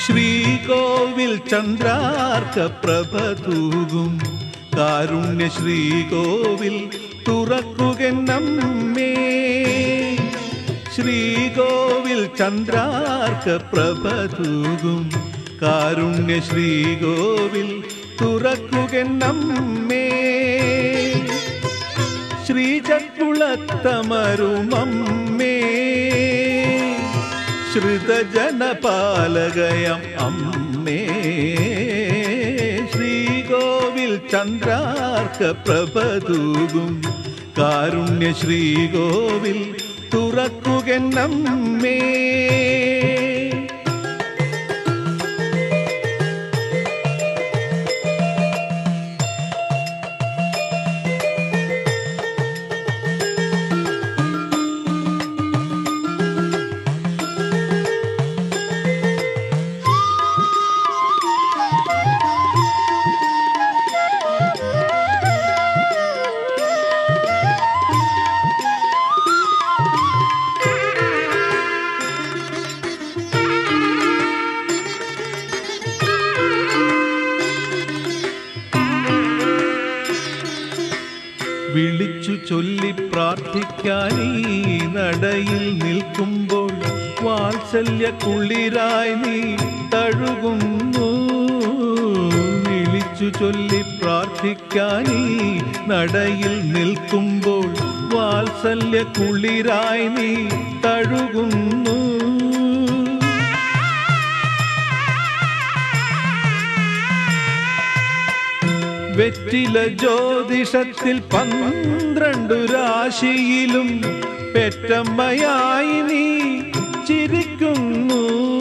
ശ്രീകോവിൽ ചന്ദ്രാർക്ക പ്രഭ തൂകും കാരുണ്യ ശ്രീകോവിൽ തുറക്കുകന്നമ്മേ ശ്രീകോവിൽ ചന്ദ്രാർക്ക പ്രഭ തൂകും കാരുണ്യ ശ്രീകോവിൽ തുറക്കുകന്നമ്മേ ശ്രീചക്കുളത്തമരുമമ്മേ ശ്രുതജനപാലകയം അമ്മേ ശ്രീകോവിൽ ചന്ദ്രാർക്ക പ്രഭതൂകും കാരുണ്യ ശ്രീകോവിൽ തുറക്കുകന്നമ്മേ വിളിച്ചു ചൊല്ലി പ്രാർത്ഥിക്കാൻ ഈ നടയിൽ നിൽക്കുമ്പോൾ വാത്സല്യ കുളിരായി നീ തഴുകുന്നു വിളിച്ചു ചൊല്ലി പ്രാർത്ഥിക്കാൻ ഈ നടയിൽ നിൽക്കുമ്പോൾ വാത്സല്യ കുളിരായി നീ തഴുകുന്നു വെറ്റില ജ്യോതിഷത്തിൽ പന്ത്രണ്ടു രാശിയിലും പെറ്റമ്മയായി നീ ചിരിക്കുന്നു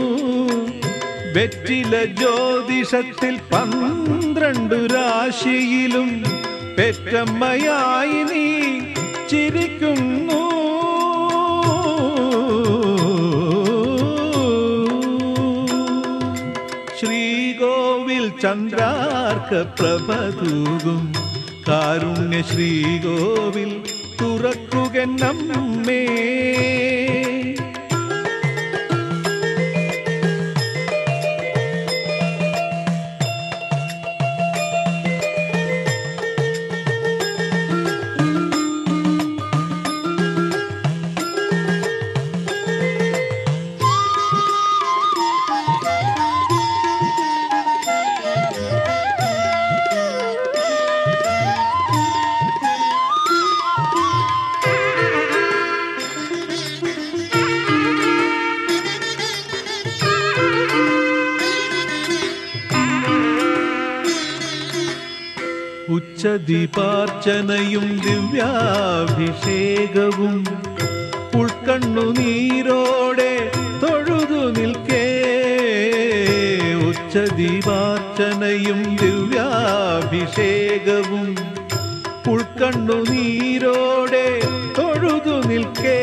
വെറ്റില ജ്യോതിഷത്തിൽ പന്ത്രണ്ടു രാശിയിലും പെറ്റമ്മയായി നീ ചിരിക്കുന്നു ശ്രീകോവിൽ ചന്ദ്രാർക്ക പ്രഭതൂകും കാരുണ്യ ശ്രീകോവിൽ തുറക്കുകന്നമ്മേ ഉച്ചദീപാർച്ചനയും ദിവ്യാഭിഷേകവും ഉൾക്കണ്ണുനീരോടെ തൊഴുതു നിൽക്കേ ഉച്ചദീപാർച്ചനയും ദിവ്യാഭിഷേകവും ഉൾക്കണ്ണുനീരോടെ തൊഴുതു നിൽക്കേ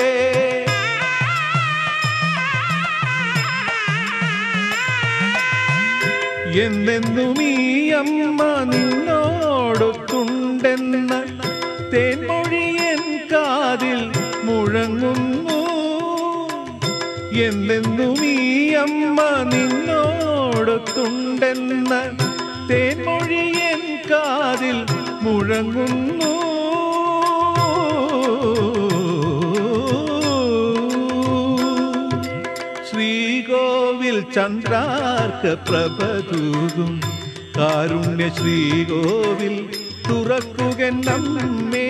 എന്നെന്നും ഈ അമ്മ നിന്നോടൊത്തുണ്ടെന്ന തേൻമൊഴിയൻ കാതിൽ മുഴങ്ങുന്നു എന്നെന്നും ഈ അമ്മ നിന്നോടൊത്തുണ്ടെന്ന തേൻമൊഴിയൻ കാതിൽ മുഴങ്ങുന്നു ശ്രീകോവിൽ ചന്ദ്രാർക്ക പ്രഭതൂകും കാരുണ്യ ശ്രീകോവിൽ തുറക്കുകന്നമ്മേ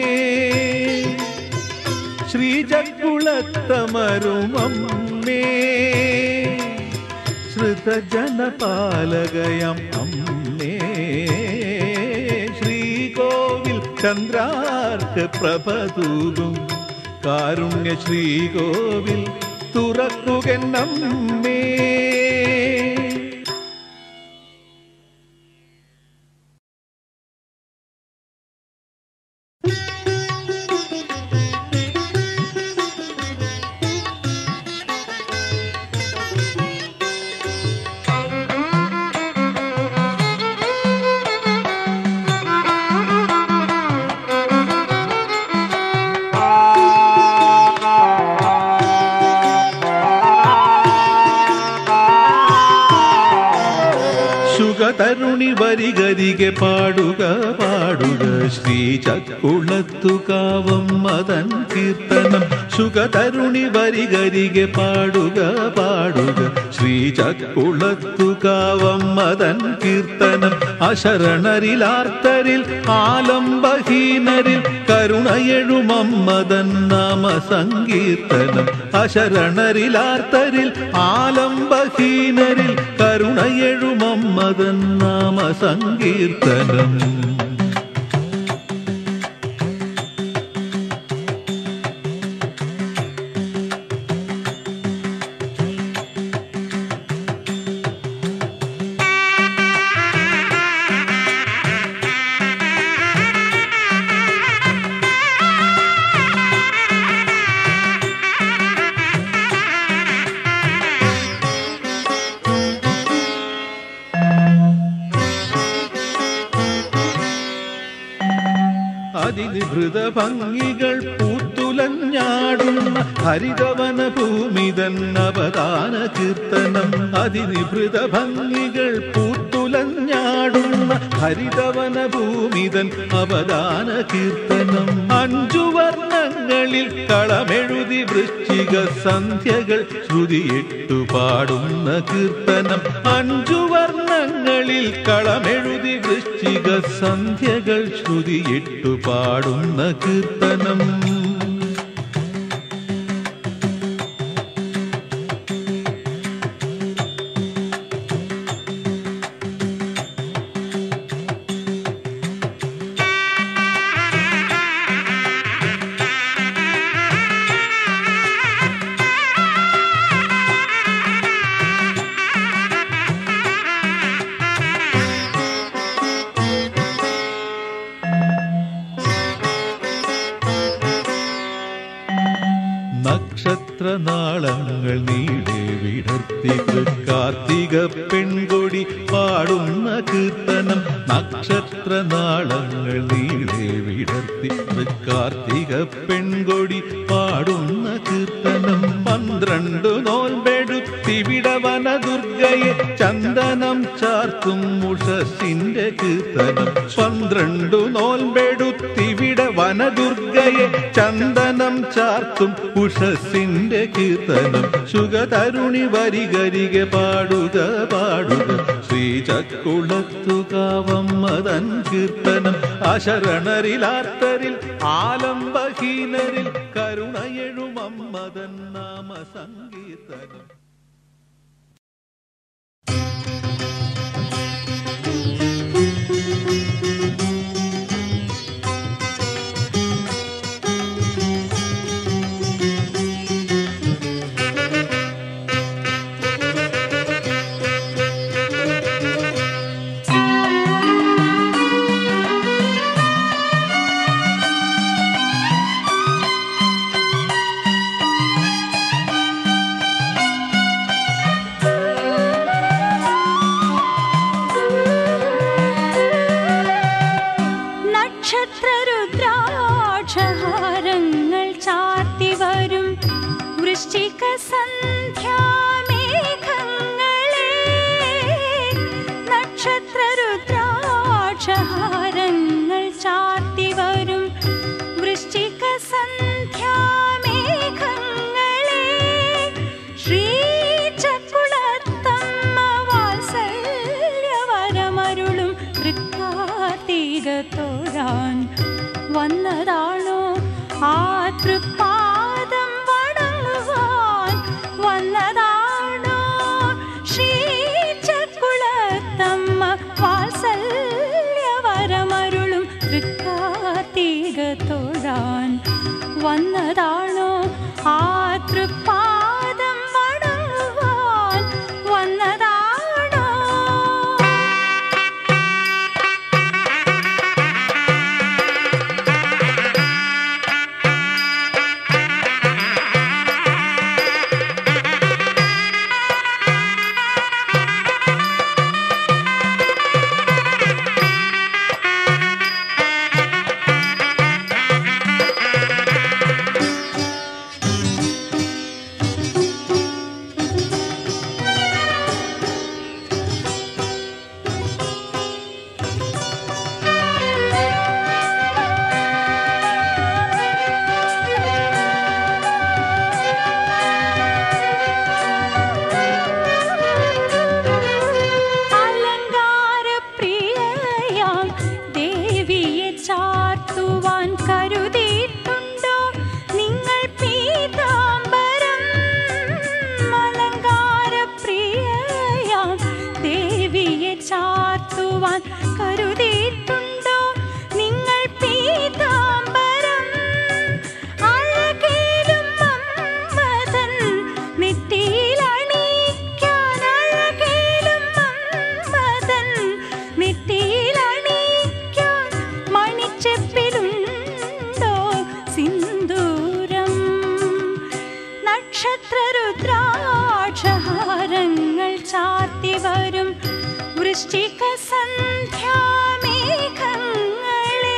ശ്രീജക്കുളത്തമരുമമ്മേ ശ്രുതജനപാലകയം അമ്മേ ശ്രീകോവിൽ ചന്ദ്രാർക്ക പ്രഭതൂകും കാരുണ്യ ശ്രീകോവിൽ തുറക്കുകന്നമ്മേ ആ സുഖതരുണി വരികരികെ പാടുക പാടുക ശ്രീചക്കുളത്തുകാവം മതൻ കീർത്തനം സുഖതരുണി വരികരികെ പാടുക പാടുക ശ്രീചക്കുളത്തുകാവം മതൻ കീർത്തനം അശരണരിലാർത്തരിൽ ആലംബഹീനരിൽ കരുണയെഴുമമ്മതൻ നാമ സങ്കീർത്തനം അശരണരിലാർത്തരിൽ ആലംബഹീനരിൽ കരുണയെഴുമമ്മതൻ നാമ സങ്കീർത്തനം അതിനിഭൃത ഭംഗികൾ പൂത്തുലഞ്ഞാടുന്ന ഹരിതവന ഭൂമിതൻ അവദാന കീർത്തനം അതിനിഭൃത ഭംഗികൾ പൂത്തുലഞ്ഞാടുന്ന ഹരിതവന ഭൂമിതൻ അവദാന കീർത്തനം അഞ്ചു വർണ്ണങ്ങളിൽ കളമെഴുതി വൃശ്ചിക സന്ധ്യകൾ ശ്രുതിയിട്ടു പാടുന്ന കീർത്തനം അഞ്ചു വർണ്ണങ്ങളിൽ കളമെഴുതി വൃശ്ചിക സന്ധ്യകൾ ശ്രുതിയിട്ടു പാടുന്ന കീർത്തനം നക്ഷത്രനാളങ്ങൾ നീടെ വിടർത്തി കാർത്തിക പെൺകൊടി പാടുന്ന കീർത്തനം നക്ഷത്രനാളങ്ങൾ നീടെ വിടർത്തി കാർത്തിക പെൺകൊടി പാടുന്ന കീർത്തനം പന്ത്രണ്ടു നോൽബെടുത്തിവിടവന ദുർഗയെ ചന്ദനം ചാർത്തും ഉഷസിന്റെ കീർത്തനം പന്ത്രണ്ടു നോൽബെടുത്തിവിട വനദുർഗയെ ചന്ദനം ചാർത്തും ഉഷസിന്റെ കീർത്തനം സുഖതരുണി വരികരികെ പാടുക പാടുക ശ്രീചക്കുളത്തുകാവം മതൻ കീർത്തനം അശരണരിലാർത്തരിൽ ആലംബഹീനരിൽ കരുണയെഴുമമ്മതൻ നാമ സങ്കീർത്തനം നക്ഷത്രരുദ്രാക്ഷഹാരങ്ങൾ ചാർത്തി വരും വൃശ്ചിക സന്ധ്യാമേഘങ്ങളെ നക്ഷത്രരുദ്രാക്ഷഹാരങ്ങൾ ചാർത്തി വരും വൃശ്ചിക സന്ധ്യാമേഘങ്ങളെ ശ്രീചക്കുളത്തമ്മ വാത്സല്യവരമരുളും തൃക്കാർത്തിക തോഴാൻ വന്നതാണോ ആ തൃപ്പാദം വണങ്ങുവാൻ വന്നതാണോ ശ്രീചക്കുളത്തമ്മ വാത്സല്യവരമരുളും തൃക്കാർത്തിക തോഴാൻ വന്നതാണോ ആ തൃപ്പാദം വണങ്ങുവാൻ വന്നതാണോ ും വരും വൃശ്ചിക സന്ധ്യാമേഘങ്ങളെ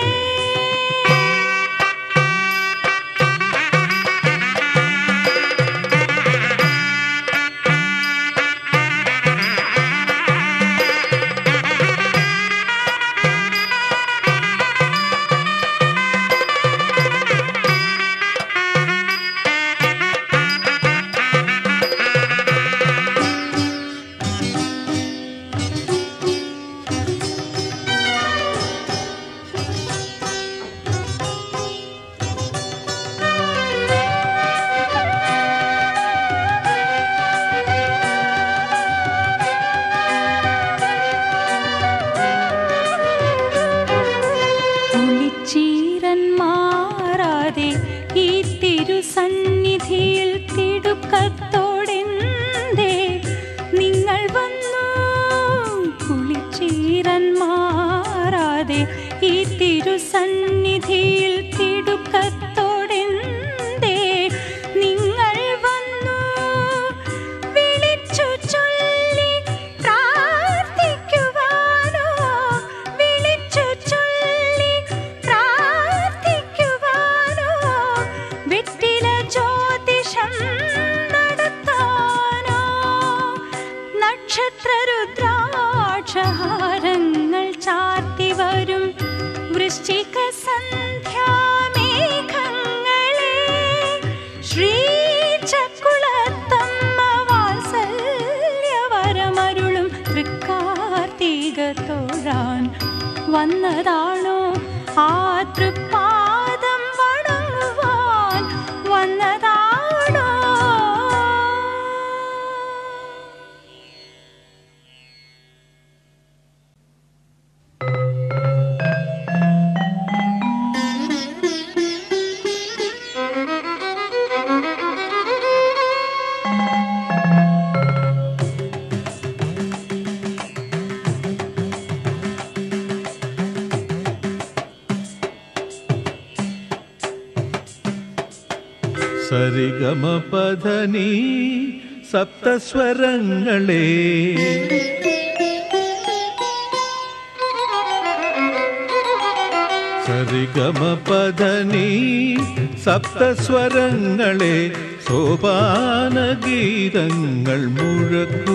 കുളിച്ചീരൻ മാറാതെ ഈ തിരുസന്നിധിയിൽ തിടുക്കത്തോടെന്തേ നിങ്ങൾ വന്നു കുളിച്ചീരൻ മാറാതെ ഈ തിരുസന്നിധിയിൽ തിടുക്കത്തോടെന്തേ നിങ്ങൾ വന്നു വിളിച്ചു ചൊല്ലി പ്രാർത്ഥിക്കുവാനോ വിളിച്ചു ചൊല്ലി പ്രാർത്ഥിക്കുവാനോ വെറ്റില ജ്യോതിഷം നടത്താനോ നക്ഷത്ര രുദ്രാക്ഷഹാരങ്ങൾ ചാർത്തി വരും വൃശ്ചിക സന്ധ്യാമേഘങ്ങളെ ശ്രീചക്കുളത്തമ്മ വാത്സല്യവരമരുളും തൃക്കാർത്തിക തൊഴാൻ വന്നതാണോ ആ തൃപ്പാദം വണങ്ങുവാൻ വന്നതാണോ സരിഗമ പധനി സപ്തസ്വരങ്ങളെ സരിഗമ പധനി സപ്തസ്വരങ്ങളെ സോപാനഗീതങ്ങൾ മുഴക്കൂ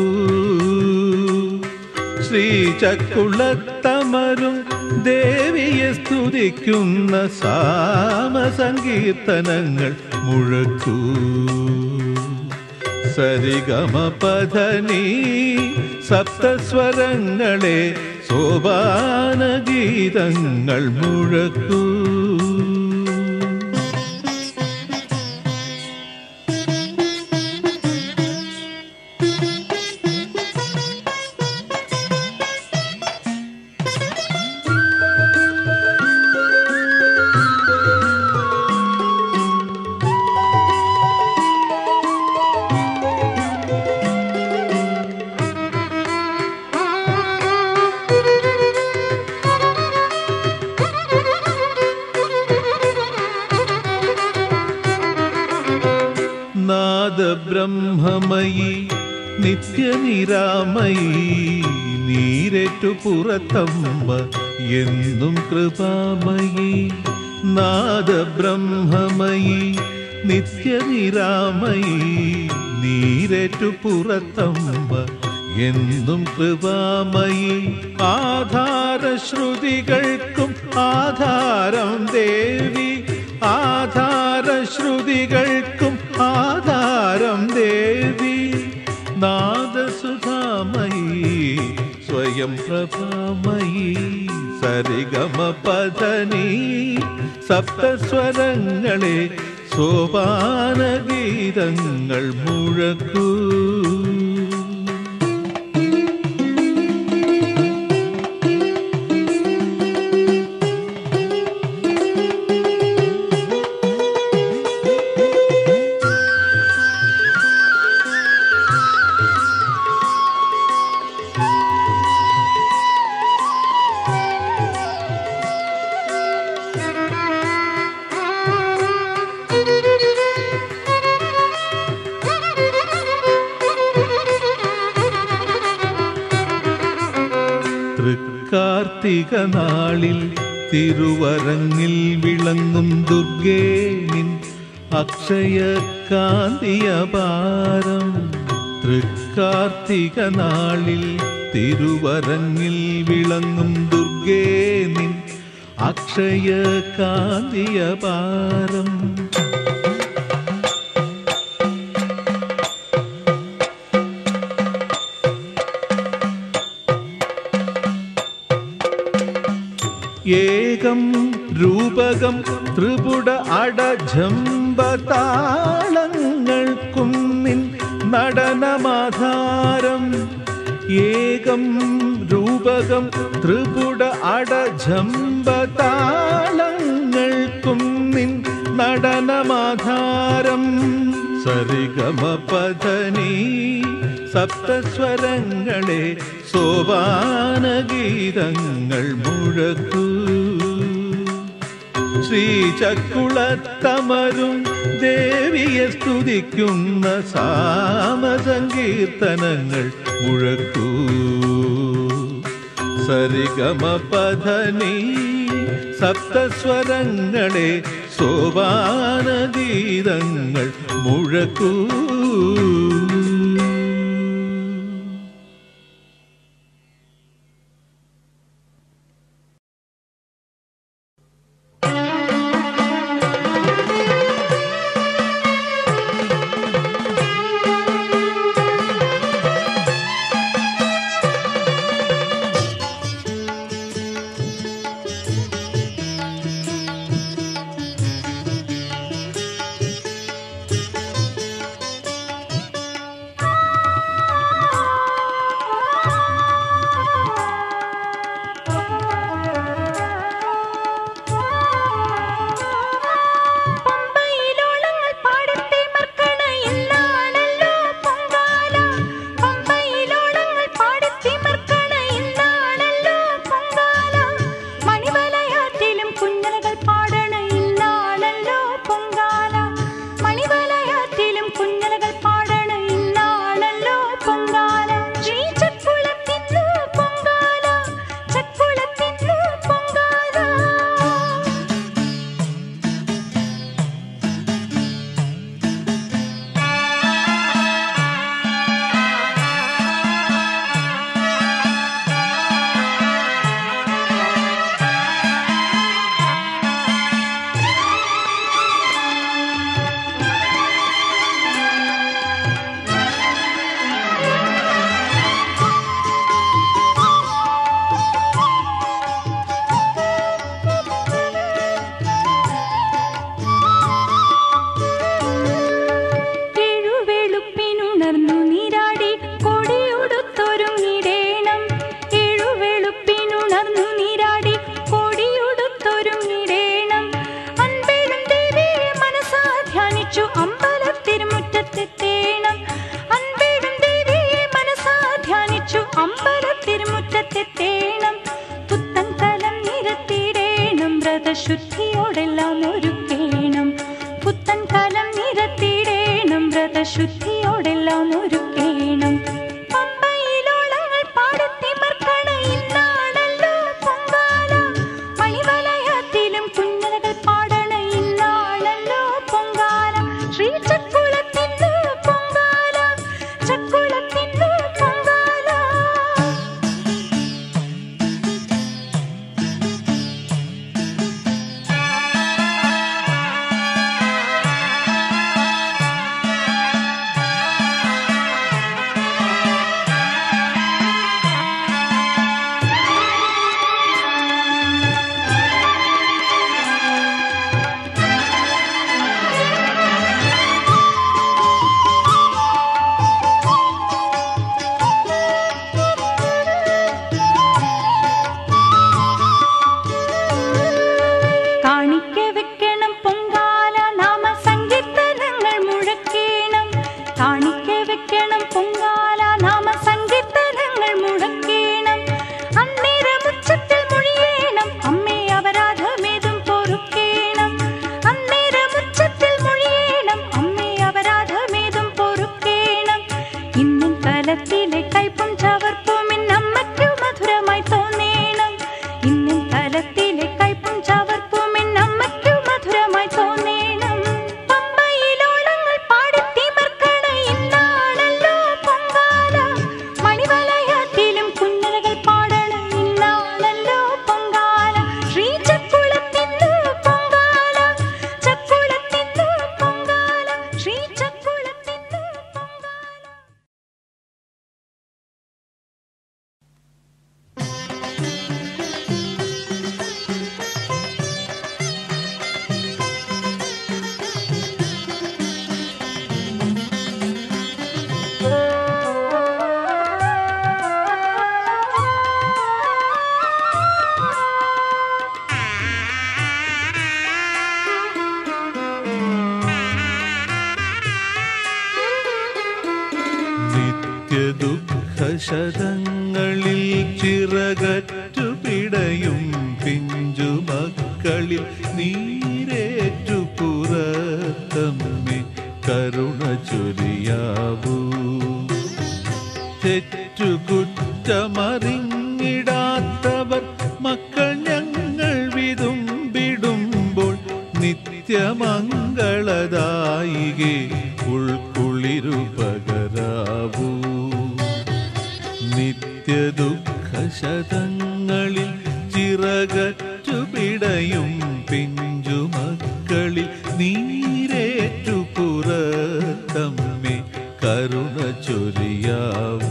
ശ്രീചക്കുളത്തമരും ദേവിയെ സ്തുതിക്കുന്ന സാമസങ്കീർത്തനങ്ങൾ മുഴക്കൂ സരിഗമ പധനി സപ്തസ്വരങ്ങളെ സോപാനഗീതങ്ങൾ മുഴക്കൂ നാദബ്രഹ്മമയി നിത്യനിരാമയി നീരേറ്റു പുറത്തമ്മ എന്നും കൃപാമയി നാദബ്രഹ്മമയി നിത്യനിരാമയി നീരേറ്റു പുറത്തമ്മ എന്നും കൃപാമയി ആധാരശ്രുതികൾക്കും ആധാരം ദേവി ആധാരശ്രുതികൾക്കും ആധാരം ദേവി നാദസുധാമയി സ്വയം പ്രഭാമയി സരിഗമ പധനി സപ്തസ്വരങ്ങളെ സോപാനഗീതങ്ങൾ മുഴക്കൂ Thank you. തൃക്കാർത്തിക നാളിൽ തിരുവരങ്ങിൽ വിളങ്ങും ദുർഗേ നിൻ അക്ഷയ കാന്തിയപാരം തൃക്കാർത്തിക നാളിൽ തിരുവരങ്ങിൽ വിളങ്ങും ദുർഗേ നിൻ അക്ഷയ കാന്തിയപാരം ഏകം രൂപകം ത്രിപുട അടജംബതാളങ്ങൾക്കും നിൻ നടനമാധാരം ഏകം രൂപകം ത്രിപുട അടജംബതാളങ്ങൾക്കും നിൻ നടനമാധാരം സരിഗമ പധനി സപ്തസ്വരങ്ങളെ സോപാനഗീതങ്ങൾ മുഴക്കൂ ശ്രീചക്കുളത്തമരും ദേവിയെ സ്തുതിക്കുന്ന സാമസങ്കീർത്തനങ്ങൾ മുഴക്കൂ സരിഗമ പധനി സപ്തസ്വരങ്ങളെ സോപാനഗീതങ്ങൾ മുഴക്കൂ പമ്പയിലോളങ്ങൾ പാടിത്തിമർക്കണ ഇന്നാണല്ലോ പൊങ്കാല പമ്പയിലോളങ്ങൾ പാടിത്തിമർക്കണ ഇന്നാണല്ലോ പൊങ്കാല മണിവലയാറ്റിലും കുഞ്ഞലകൾ പാടണ ഇന്നാണല്ലോ പൊങ്കാല മണിവലയാറ്റിലും കുഞ്ഞലകൾ പാടണ ഇന്നാണല്ലോ പൊങ്കാല ശ്രീ ചക്കുളത്തിന്നു പൊങ്കാല ചക്കുളത്തിന്നു പൊങ്കാല എഴുവെളുപ്പിനുണർന്നു നീരാടി കൊടിയുടുത്തൊരുങ്ങിടേണം എഴുവെളുപ്പിനുണർന്നു നീരാടി കൊടിയുടുത്തൊരുങ്ങിടേണം അൻപേഴും ദേവിയെ മനസ്സാ ധ്യാനിച്ചു അമ്പലത്തിരുമുറ്റത്തെത്തേണം അൻപേഴും ദേവിയെ മനസ്സാ ധ്യാനിച്ചു അമ്പലത്തിരുമുറ്റത്തെത്തേണം പുത്തൻ കലം നിരത്തിടേണം വ്രതശുദ്ധിയോടെല്ലാം ഒരുക്കേണം പുത്തൻ കലം നിരത്തിടേണം വ്രതശുദ്ധിയോടെല്ലാം ഒരുക്കേണം പമ്പയിലോളങ്ങൾ പാടത്തിമർക്കണ ഇന്നാണല്ലോ പൊങ്കാല മണിവലയത്തിലും കുഞ്ഞലകൾ പാടണ ഇന്നാണല്ലോ പൊങ്കാല ശ്രീ ചക്കുളത്തിന്നു പൊങ്കാല ചക്കുളത്തിന്നു പൊങ്കാല കാണിക്ക വെക്കണം പൊങ്കാല നാമ സങ്കീർത്തനങ്ങൾ മുഴക്കേണം കാണിക്ക വെക്കണം പൊങ്കാല നാമ സങ്കീർത്തനങ്ങൾ മുഴക്കേണം അന്നേരം ഉച്ചത്തിൽ മൊഴിയേണം അമ്മേ അപരാധമേതും പൊറുക്കേണം അന്നേരം ഉച്ചത്തിൽ മൊഴിയേണം അമ്മേ അപരാധമേതും പൊറുക്കേണം ഇന്നും കലത്തിലെ കൈപ്പും ചവർപ്പും അമ്മയ്ക്കു മധുരമായി തോന്നേണം നിത്യദുഃഖശതങ്ങളിൽ ചിറകറ്റു പിടയും പിഞ്ചു മക്കളിൽ നീരേറ്റു പുറത്തമ്മി കരുണ ചൊരിയാവൂ തെറ്റു കുറ്റമറിഞ്ഞിടാത്തവർ മക്കൾ ഞങ്ങൾ വിതുമ്പിടുമ്പോൾ നിത്യമംഗളദായികെ ഉൾക്കുളിരു പകരാവൂ നിത്യദുഃഖശതങ്ങളിൽ ചിറകറ്റു പിടയും പിഞ്ചു മക്കളിൽ നീരേറ്റു പുറത്തമ്മി കരുണ ചൊരിയാവൂ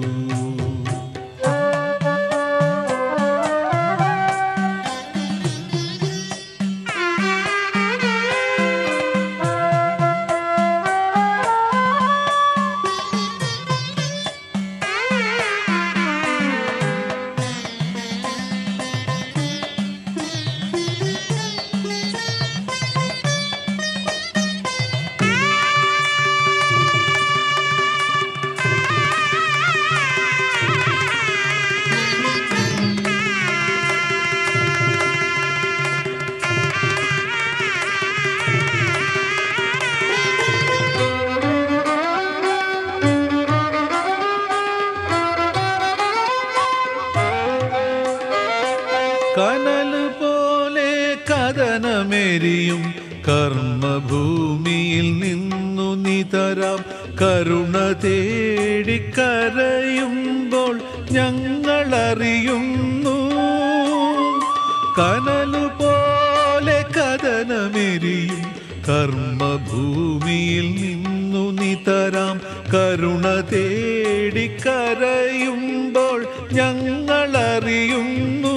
കനല് പോലെ കഥനമെരിയും കർമ്മഭൂമിയിൽ നിന്നു നിതരാം കരുണ തേടി കരയുമ്പോൾ ഞങ്ങളറിയുന്നു കനലു പോലെ കഥനമെരിയും കർമ്മഭൂമിയിൽ നിന്നു നിതരാം കരുണ തേടി കരയുമ്പോൾ ഞങ്ങളറിയുന്നു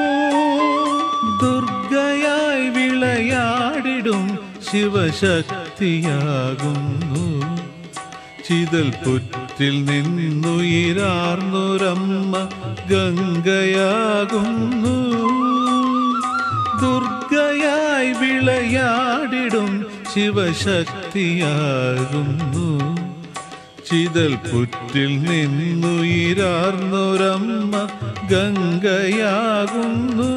ദുർഗയായി വിളയാടിടും ശിവശക്തിയാകുന്നു ചിതൽ പുറ്റിൽ നിന്നുയിരാർന്നൊരമ്മ ഗംഗയാകുന്നു ദുർഗയായി വിളയാടിടും ശിവശക്തിയാകുന്നു ചിതൽ പുറ്റിൽ നിന്നുയിരാർന്നൊരമ്മ ഗംഗയാകുന്നു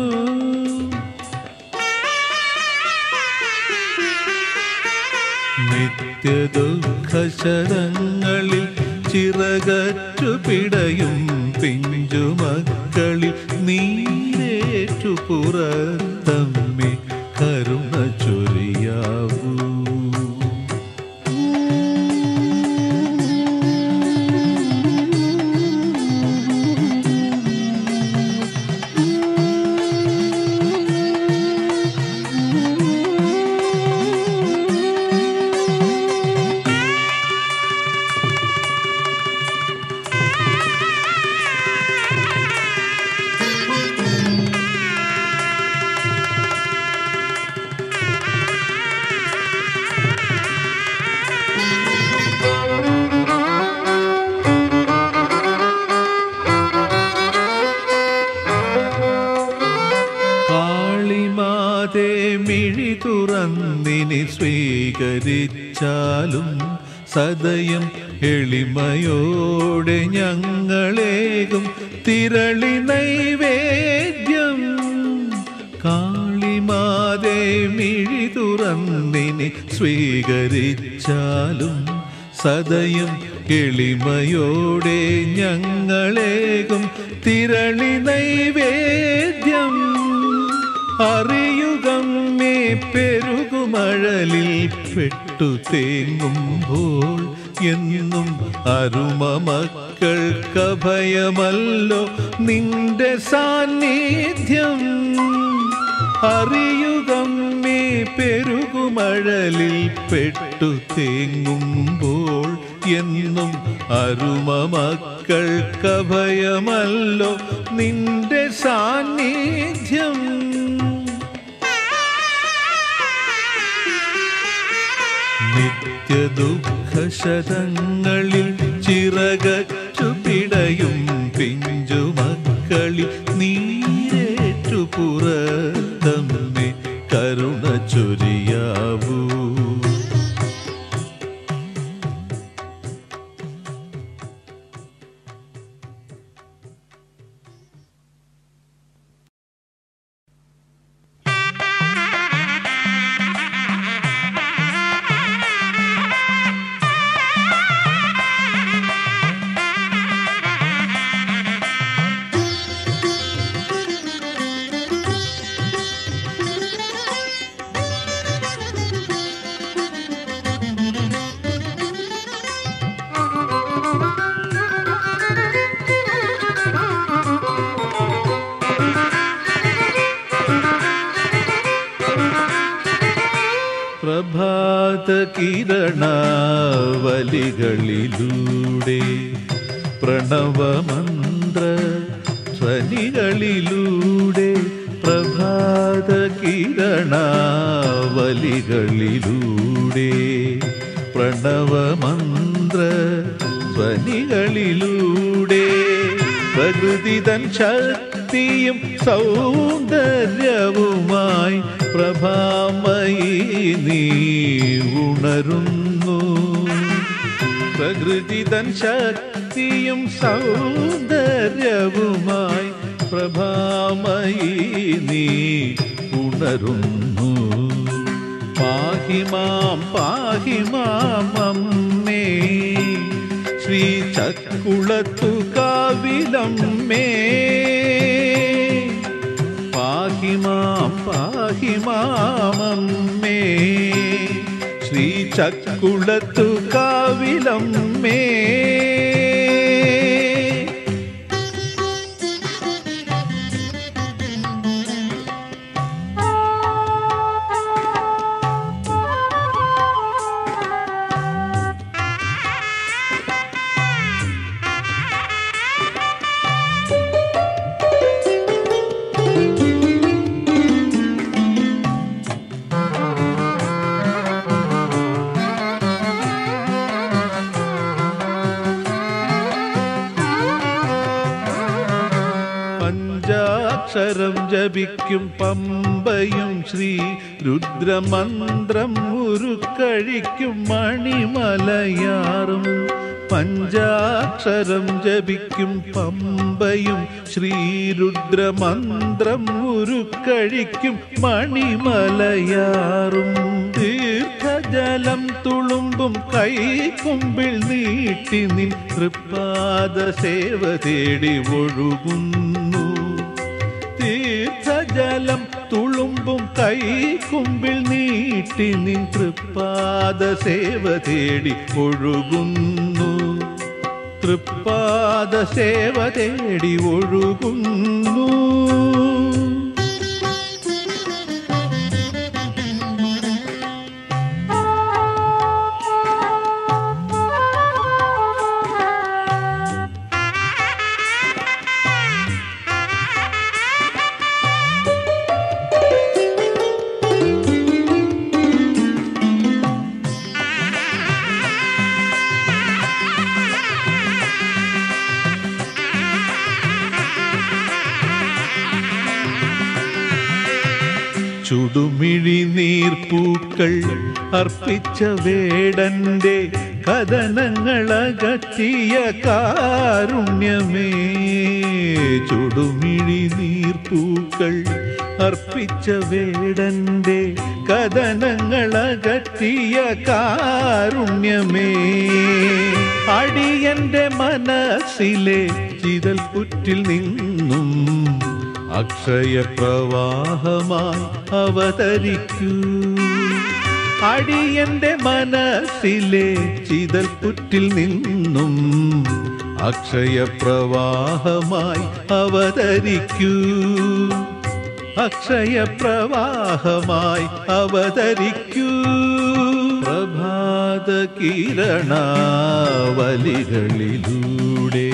നിത്യദുഃഖശരങ്ങളിൽ ചിറകറ്റു പിടയും പിഞ്ചു മക്കളിൽ നീരേറ്റു പുറത്തമ്മി കരുണ ചൊരിയാവൂ കാളിമാതേ മിഴി തുറന്നിനി സ്വീകരിച്ചാലും സദയം എളിമയോടെ ഞങ്ങളേകും തിരളി നൈവേദ്യം കാളിമാതേ മിഴി തുറന്നിനി സ്വീകരിച്ചാലും സദയം എളിമയോടെ ഞങ്ങളേകും തിരളി നൈവേദ്യം അറിയുകമ്മേ പെരുകുമഴലിൽ പെട്ടു തേങ്ങുമ്പോൾ എന്നും അരുമ മക്കൾക്കഭയമല്ലോ നിന്റെ സാന്നിധ്യം അറിയുകമ്മേ പെരുകുമഴലിൽ പെട്ടു തേങ്ങുമ്പോൾ എന്നും അരുമ മക്കൾക്കഭയമല്ലോ നിന്റെ സാന്നിധ്യം നിത്യദുഃഖശതങ്ങളിൽ ചിറകറ്റു പിടയും പിഞ്ചു മക്കളിൽ നീരേറ്റു പുറത്തമ്മെ കരുണ ചൊരിയാവൂ പ്രഭാത കിരണവലികളിലൂടെ പ്രണവമന്ത്ര ധ്വനികളിലൂടെ പ്രഭാത കിരണവലികളിലൂടെ പ്രണവമന്ത്ര ധ്വനികളിലൂടെ പ്രകൃതി തൻ ശക്തിയും സൗന്ദര്യവുമായി പ്രഭാമയി നീ ഉണരുന്നു പ്രകൃതി തൻ ശക്തിയും സൗന്ദര്യവുമായി പ്രഭാമയി നീ ഉണരുന്നു പാഹിമാം പാഹിമാം അമ്മേ ശ്രീ ചക്കുളത്തു കാവിലമ്മേ പാഹിമാം പാഹിമാമമ്മേ ശ്രീ ചക്കുളത്തു കാവിലമ്മേ പഞ്ചാക്ഷരം ജപിക്കും പമ്പയും ശ്രീ രുദ്രമന്ത്രം ഉരുക്കഴിക്കും മണിമലയാറും പഞ്ചാക്ഷരം ജപിക്കും പമ്പയും ശ്രീരുദ്രമന്ത്രം ഉരുക്കഴിക്കും മണിമലയാറും തീർത്ഥജലം തുളുമ്പും കൈക്കുമ്പിൽ നീട്ടി നിൻ തൃപ്പാദ സേവ തേടി ഒഴുകുന്നു തീർത്ഥജലം തുളുമ്പും കൈക്കുമ്പിൽ നീട്ടി നിൻ തൃപ്പാദ സേവ തേടി ഒഴുകുന്നു തൃപ്പാദ സേവ തേടി ഒഴുകുന്നു ചുടുമിഴി നീർപ്പൂക്കൾ അർപ്പിച്ച വേടന്റെ കഥനങ്ങളകറ്റിയ കാരുണ്യമേ ചുടുമിഴി നീർപ്പൂക്കൾ അർപ്പിച്ച വേടന്റെ കഥനങ്ങളകറ്റിയ കാരുണ്യമേ അടിയന്റെ മനസ്സിലെ ചിതൽ പുറ്റിൽ നിന്നും അക്ഷയപ്രവാഹമായി അവതരിക്കൂ അടിയന്റെ മനസ്സിലെ ചിതൽ പുറ്റിൽ നിന്നും അക്ഷയപ്രവാഹമായി അവതരിക്കൂ അക്ഷയപ്രവാഹമായി അവതരിക്കൂ പ്രഭാത കിരണാവലികളിലൂടെ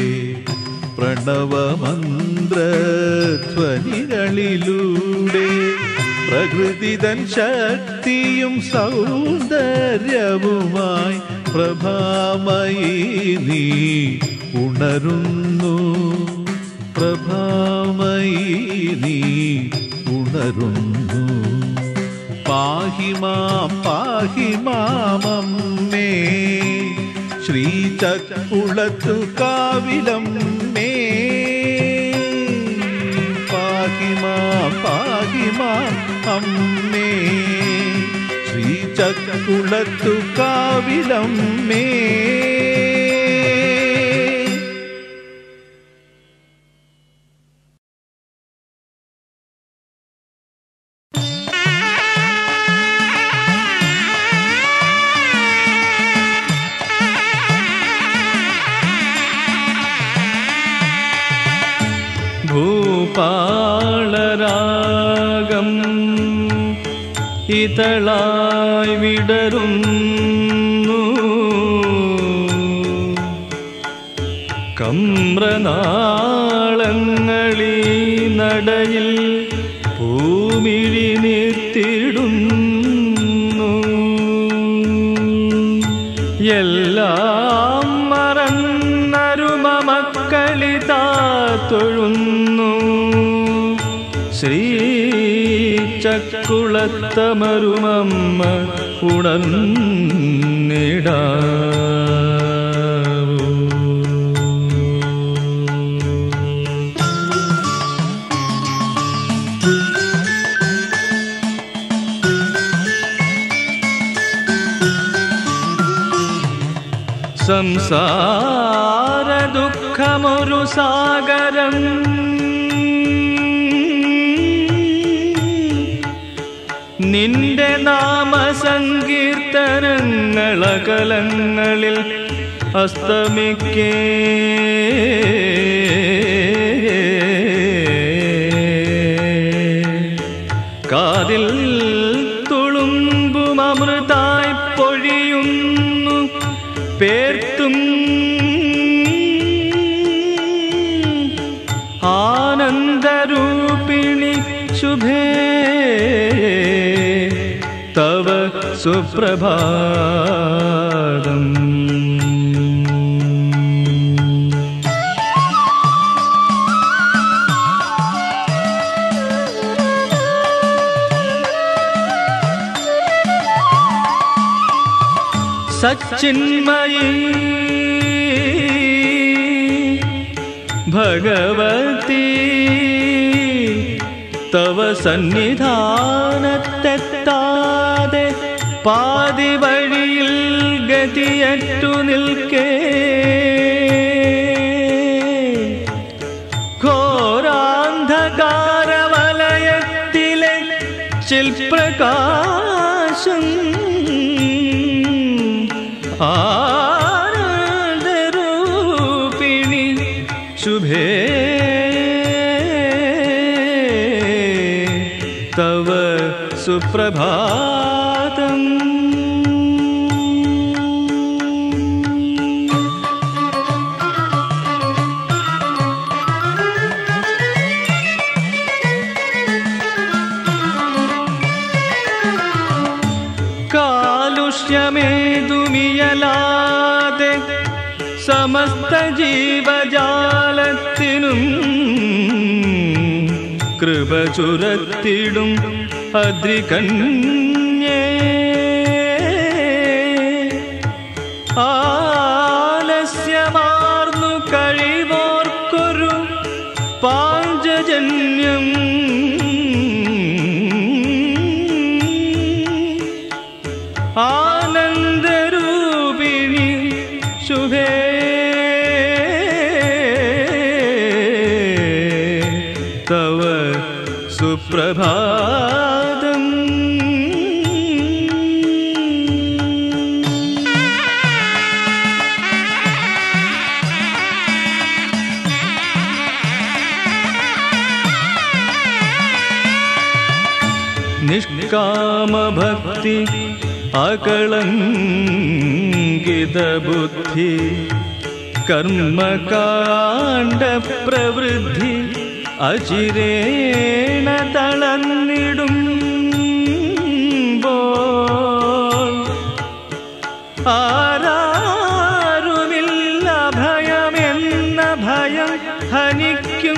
പ്രണവമന്ത്രധ്വനികളിലൂടെ പ്രകൃതിതൻ ശക്തിയും സൗന്ദര്യവുമായി പ്രഭാമയി നീ ഉണരുന്നു പ്രഭാമയി നീ ഉണരുന്നു പാഹിമാം പാഹിമാമമ്മേ ശ്രീചക്കുളത്തു കാവിലമ്മേ പാഹിമാം പാഹിമാം അമ്മേ ശ്രീചക്കുളത്തു കാവിലമ്മേ ഭൂപാളരാഗം ഇതളായി വിടരുന്നു കമ്രനാളങ്ങളീ നടയിൽ പൂമിഴി നിർത്തിടുന്നു എല്ലാം മറന്നരുമ മക്കളിതാ തൊഴുന്നു ശ്രീ ചക്കുളത്തമരുമമ്മ ഉണർന്നിടാവൂ സംസാര ദുഃഖമൊരു സാഗരം നിന്റെ നാമസങ്കീർത്തനങ്ങളകലങ്ങളിൽ അസ്തമിക്കേ കാതിൽ തുളുമ്പും അമൃതായി പൊഴിയുന്നു പേർത്തും ആനന്ദരൂപിണി ശുഭേ തവ സുപ്രഭാതം സച്ചിന്മയീ ഭഗവതി തവ സന്നിധാനത്തെത്താതെ പാതി വഴിയിൽ ഗതിയറ്റു നിൽക്കേ ഘോരാന്ധകാരവലയത്തിലെ ചിൽപ്രകാശം ആനന്ദരൂപിണി ശുഭേ തവ സുപ്രഭാതം കാലുഷ്യമേതുമിയലാതെ സമസ്ത ജീവജാലത്തിനും കൃപ ചുരത്തിടും അദ്രികന്യേ ആലസ്യമാർന്നു കഴിവോർക്കൊരു പാഞ്ചജന്യം ആനന്ദരൂപിണി ശുഭേ തവ സുപ്രഭാതം നിഷ്കാമഭക്തി അകളങ്കിതബുദ്ധി കർമ്മകാണ്ഡ പ്രവൃദ്ധി അചിരേണ തളർന്നിടും ആരാരുമില്ല ഭയമെന്ന ഭയം ഹനിക്കും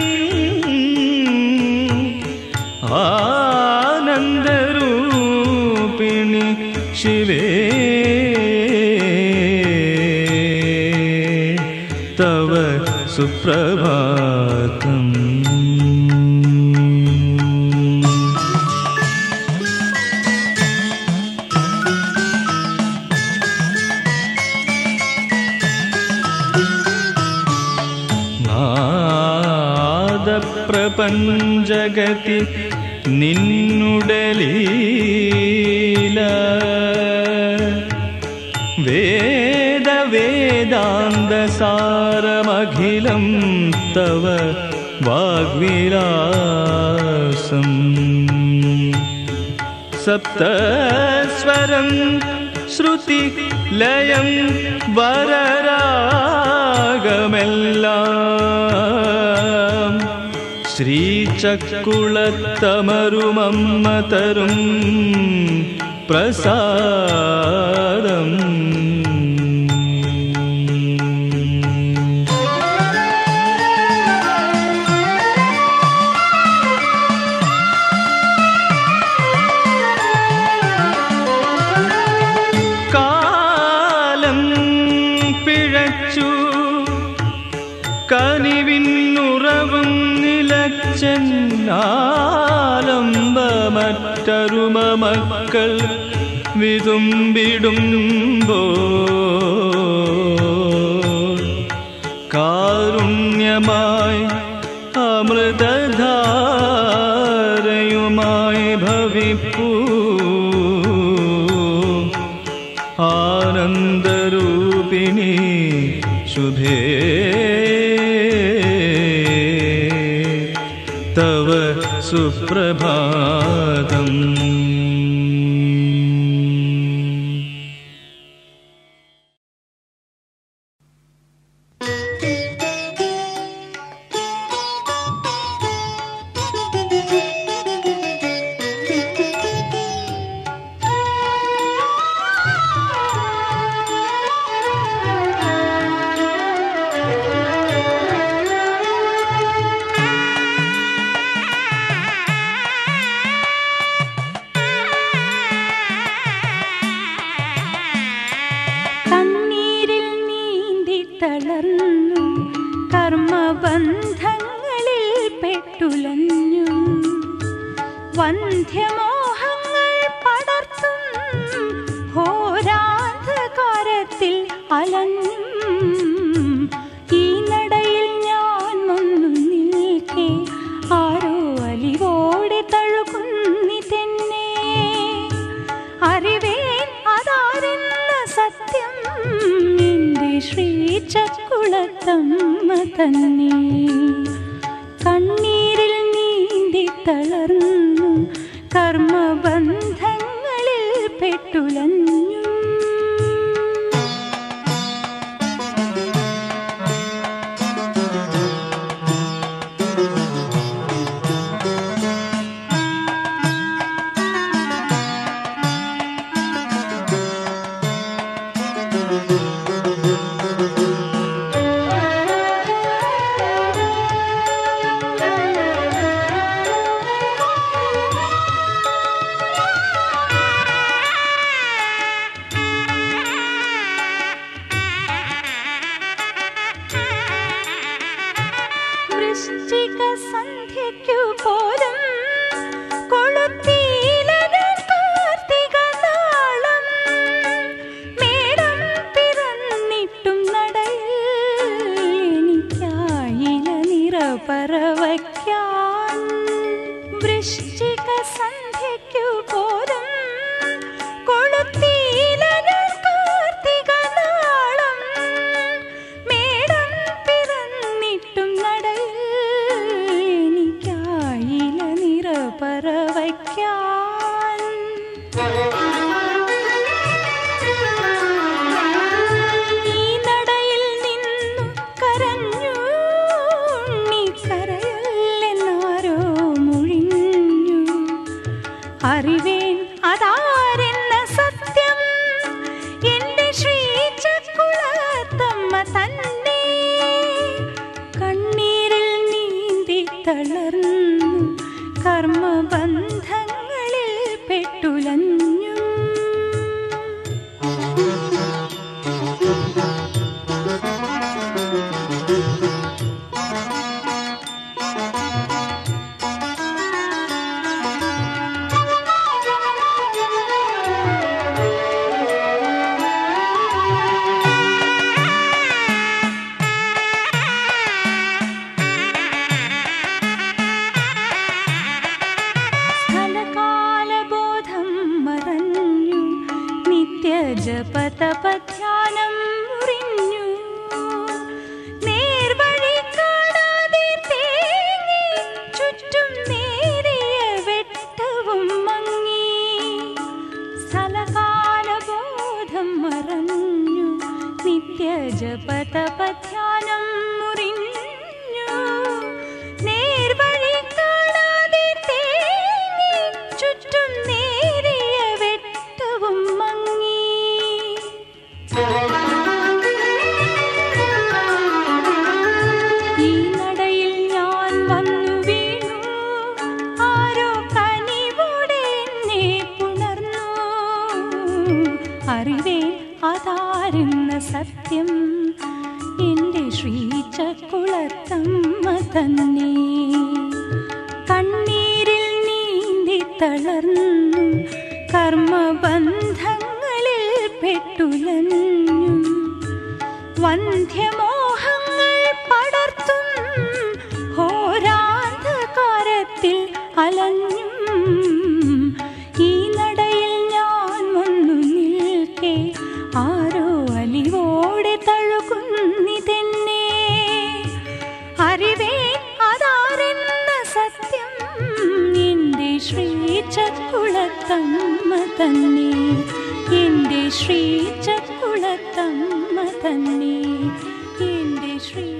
ആനന്ദരൂപിണി ശിവേ തവ സുപ്രഭാതം നാദപ്രപഞ്ചഗതി നിന്നുടലീല വേദ വേദാന്ത സാരമഖിലം തവ വാഗ്വിലാസം सप्तस्वरं श्रुति लयं वररागमेल्लाम् ശ്രീചക്കുളത്തമരുമമ്മതരും പ്രസാദം കാലം പിഴച്ചു കനിവിന്നുറവും നിലച്ചെന്നാലംബമറ്റരുമ മക്കൾ വിതുമ്പിടുമ്പോ കാരുണ്യമായി അമൃതധാരയുമായി ഭവിപ്പൂ ആനന്ദരൂപിണി ശുഭേ തവ സുപ്രഭാതം കണ്ണീരിൽ നീന്തി തളർന്നു കർമ്മബന്ധങ്ങളിൽ പെട്ടുലഞ്ഞു വന്ധ്യമോഹങ്ങൾ പടർത്തും ഘോരാന്ധകാരത്തിൽ അലഞ്ഞും ഈ നടയിൽ ഞാൻ ഒന്നു നിൽക്കെ ആരോ അലിവോടെ തഴുകുന്നി തന്നെ അറിവേൻ അതാരെന്ന സത്യം നിന്റെ ശ്രീചക്കുളത്തമ്മ തന്നെ കണ്ണീരിൽ നീന്തി തളർന്നു കർമ്മബന്ധങ്ങളിൽ പെട്ടുലഞ്ഞു വൃശ്ചിക സന്ധ്യയ്ക്കു പോലും കൊളുത്തിയിലൊരു കാർത്തിക നാളം. മേടം പിറന്നിട്ടും നടയിൽ എനിക്കായില നിറപറവയ്ക്കാൻ. വൃശ്ചിക സന്ധ്യയ്ക്കു പോലും കൊളുത്തിയിലൊരു കാർത്തിക നാളം. മേടം പിറന്നിട്ടും നടയിൽ എനിക്കായില നിറപറവയ്ക്കാൻ ഈ നടയിൽ നിന്നു കരഞ്ഞു നീ കരയല്ലെന്നാരോ മുഴിഞ്ഞു അറിവേൻ അതാരെന്ന സത്യം എന്റെ ശ്രീചക്കുളത്തമ്മ തന്നെ കണ്ണീരിൽ നീന്തി തളർന്നു കർമ്മബന്ധങ്ങളിൽ പെട്ടുലഞ്ഞു ചക്കുളത്തമ്മ തന്നെ കണ്ണീരിൽ നീന്തി തളർന്നു കർമ്മബന്ധങ്ങളിൽ പെട്ടുലഞ്ഞു വന്ധ്യമോഹങ്ങൾ പടർത്തും ഹോരാന്ധകാരത്തിൽ അലഞ്ഞും ഈ നടയിൽ ഞാൻ വന്നു നിൽക്കെ ആരോ അലിവോടെ തഴുകുന്നിതെന്നെ അറിവേ അതാരെന്ന സത്യം എൻ്റെ ശ്രീ ചക്കുളത്തമ്മ തന്നെ എൻ്റെ ശ്രീ ചക്കുളത്തമ്മ തന്നെ എൻ്റെ ശ്രീ